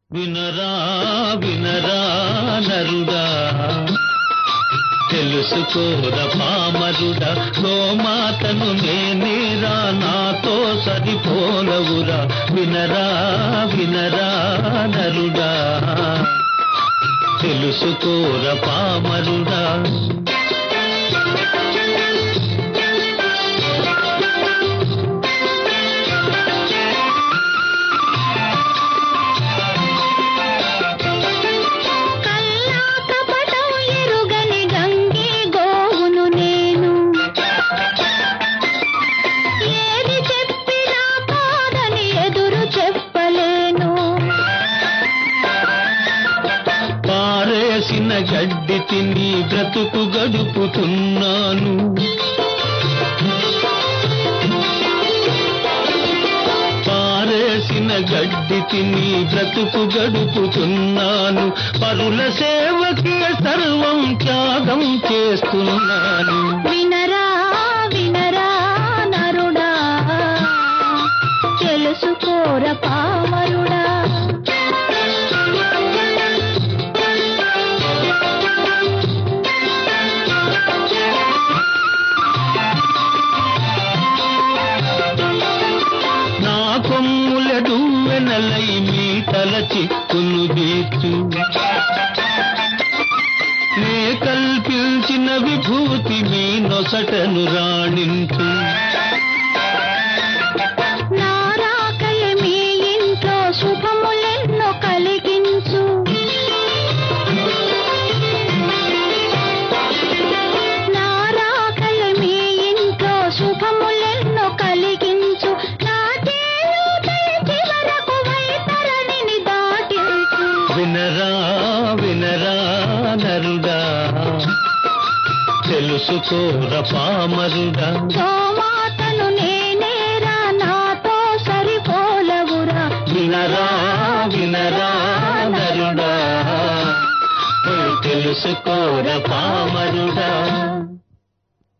వినరా వినరా నరుడా తెలుసుకోర పామరుడా గోమాతను నేనేరా నాతో సరిపోలవురా వినరా వినరా నరుడా తెలుసుకోర పామరుడా కల్లా కపటం ఎరుగని గంగే గోవును నేను ఏది చెప్పినా కాదని ఎదురు చెప్పలేను పారేసిన గడ్డి తిని బ్రతుకు గడుపుతున్నాను పారేసిన గడ్డి తిని బ్రతుకు గడుపుతున్నాను పరుల సేవకే సర్వం త్యాగం చేస్తున్నాను వినరా వినరా నరుడా తెలుసుకోర పామరుడా నా కొమ్ములడు వెనలై మీ తల చిక్కును దీర్చు నే కల్పించిన విభూతి మీ నొసటను రాణించు నా రాకయ మీ ఇంట్లో శుభములెన్నో కలిగించు నా రాకయ మీ ఇంట్లో శుభములెన్నో కలిగించు నా చేయూతల చివరకు వైతరణిని దాటించు వినరా వినరా నరుడా తెలుసుకోర పామరుడా గోమాతను నేనేరా నాతో సరిపోలవురా వినరా వినరా నరుడా తెలుసుకోర పామరుడా